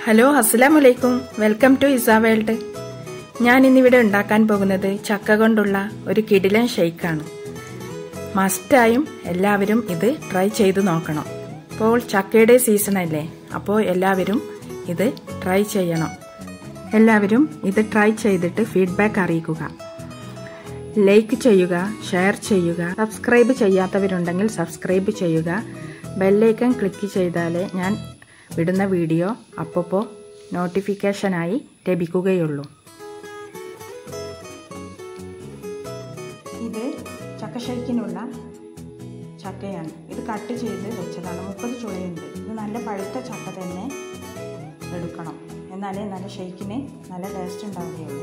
hello അസ്സലാമലൈക്കും welcome to Isa world ഞാൻ ഇന്നിവിടെ ഉണ്ടാക്കാൻ പോകുന്നത് ചക്ക കൊണ്ടുള്ള ഒരു കിടിലൻ ഷെയ്ക്കാണ് മസ്റ്റായും എല്ലാവരും ഇത് ട്രൈ ചെയ്ത് നോക്കണം ഇപ്പോൾ ചക്കയുടെ സീസൺ അല്ലേ അപ്പോൾ എല്ലാവരും ഇത് ട്രൈ ചെയ്യണം എല്ലാവരും ഇത് ട്രൈ ചെയ്തിട്ട് ഫീഡ്ബാക്ക് അറിയിക്കുക ലൈക്ക് ചെയ്യുക ഷെയർ ചെയ്യുക സബ്സ്ക്രൈബ് ചെയ്യാത്തവരുണ്ടെങ്കിൽ സബ്സ്ക്രൈബ് ചെയ്യുക ബെല്ലൈക്കൺ ക്ലിക്ക് ചെയ്താലേ ഞാൻ വിടുന്ന വീഡിയോ അപ്പോൾ നോട്ടിഫിക്കേഷനായി ലഭിക്കുകയുള്ളൂ ഇത് ചക്കശൈക്കിനുള്ള ചക്കയാണ് ഇത് കട്ട് ചെയ്ത് വെച്ചതാണ് മുപ്പത് ചുളയുണ്ട് ഇത് നല്ല പഴുത്ത ചക്ക തന്നെ എടുക്കണം എന്നാലേ നല്ല ഷെയ്ക്കിന് നല്ല ടേസ്റ്റ് ഉണ്ടാവുകയുള്ളൂ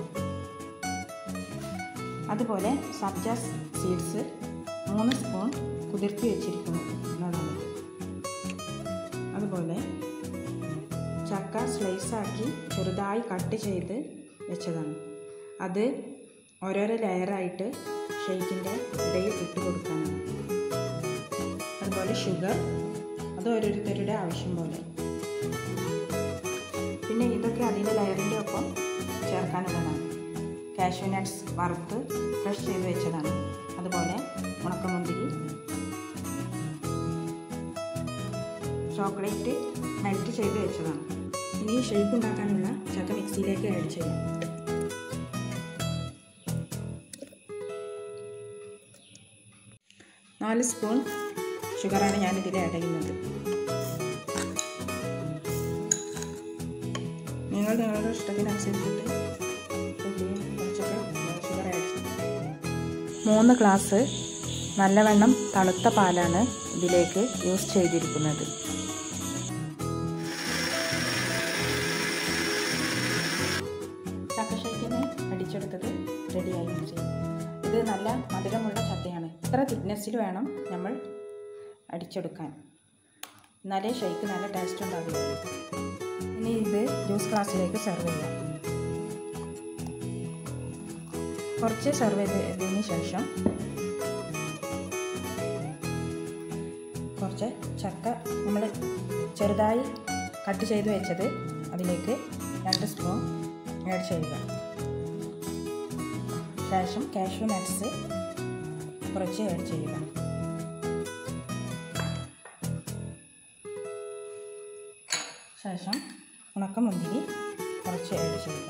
അതുപോലെ സബ്ജ സീഡ്സ് മൂന്ന് സ്പൂൺ കുതിർത്തി വെച്ചിരിക്കുന്നതാണ് അതുപോലെ ചക്ക സ്ലൈസാക്കി ചെറുതായി കട്ട് ചെയ്ത് വെച്ചതാണ് അത് ഓരോരോ ലെയറായിട്ട് ഷെയ്ക്കിൻ്റെ ഇടയിൽ ഇട്ട് കൊടുക്കാനാണ് അതുപോലെ ഷുഗർ അത് ഓരോരുത്തരുടെ ആവശ്യം പോലെ പിന്നെ ഇതൊക്കെ അതിൻ്റെ ലെയറിൻ്റെ ഒപ്പം ചേർക്കാനുള്ളതാണ് കാഷ്യൂ നട്ട്സ് വറുത്ത് ഫ്രഷ് ചെയ്ത് വെച്ചതാണ് അതുപോലെ ഉണക്കമുന്തിരി ചോക്ലേറ്റ് മെൽറ്റ് ചെയ്ത് വെച്ചതാണ് ഇനി ഷേക്ക് ഉണ്ടാക്കാനുള്ള ചക്ക മിക്സിയിലേക്ക് ആഡ് ചെയ്യാം നാല് സ്പൂൺ ഷുഗറാണ് ഞാനിതിൽ ആഡ് ചെയ്യുന്നത് നിങ്ങൾ നിങ്ങളുടെ ഇഷ്ടത്തിനനുസരിച്ചിട്ട് കുറച്ചൊക്കെ ഷുഗർ ആഡ് മൂന്ന് ഗ്ലാസ് നല്ലവണ്ണം തണുത്ത പാലാണ് ഇതിലേക്ക് യൂസ് ചെയ്തിരിക്കുന്നത് ചക്കശേക്കിന് അടിച്ചെടുത്തത് റെഡിയായി ചെയ്യും ഇത് നല്ല മധുരമുള്ള ചക്കയാണ് ഇത്ര തിക്നെസ്സിൽ വേണം നമ്മൾ അടിച്ചെടുക്കാൻ എന്നാലേ ഷേക്ക് നല്ല ടേസ്റ്റ് ഉണ്ടാവുകയുള്ളൂ ഇനി ഇത് ജ്യൂസ് ഗ്ലാസ്സിലേക്ക് സെർവ് ചെയ്യാം കുറച്ച് സെർവ് ചെയ്തതിന് ശേഷം കുറച്ച് ചക്ക നമ്മൾ ചെറുതായി കട്ട് ചെയ്ത് വെച്ചത് അതിലേക്ക് രണ്ട് സ്പൂൺ ആഡ് ചെയ്യുക ശേഷം കാഷ്യൂ നട്ട്സ് കുറച്ച് ആഡ് ചെയ്യുക ശേഷം ഉണക്കമുന്തിരി കുറച്ച് ആഡ് ചെയ്യുക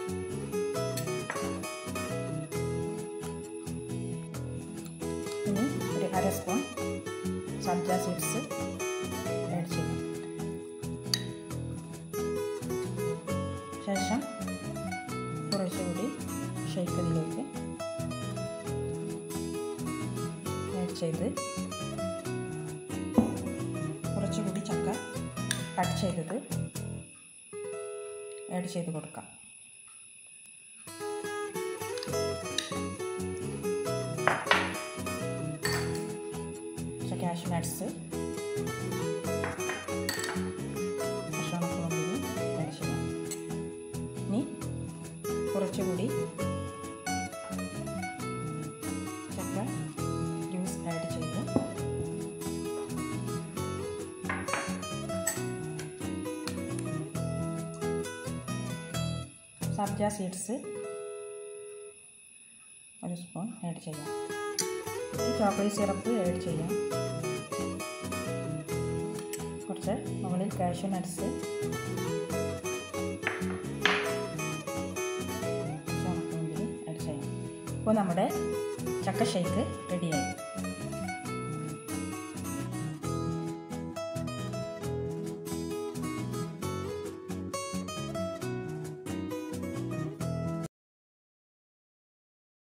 ഇനി ഒരു അര സ്പൂൺ സബ്ജ സീഡ്സ് ആഡ് ചെയ്യാം ശേഷം കുറച്ചുകൂടി ഷെയ്ക്കറിലേക്ക് ആഡ് ചെയ്ത് കുറച്ചുകൂടി ചക്ക കട്ട് ചെയ്തത് ആഡ് ചെയ്ത് കൊടുക്കാം കാഷ്യൂ നട്ട്സ് ഭക്ഷണക്കുളമ്പിന് ആഡ് ചെയ്യാം ഇനി കുറച്ചുകൂടി ചക്ക ജ്യൂസ് ആഡ് ചെയ്ത് സബ്ജ സീഡ്സ് ഒരു സ്പൂൺ ആഡ് ചെയ്യാം ചോക്ലേറ്റ് സിറപ്പ് ആഡ് ചെയ്യാം കുറച്ച് മുകളിൽ കാഷ്യൂ നട്ട്സ് ആഡ് ചെയ്യാം ഇപ്പോൾ നമ്മുടെ ചക്ക ഷേക്ക് റെഡിയായി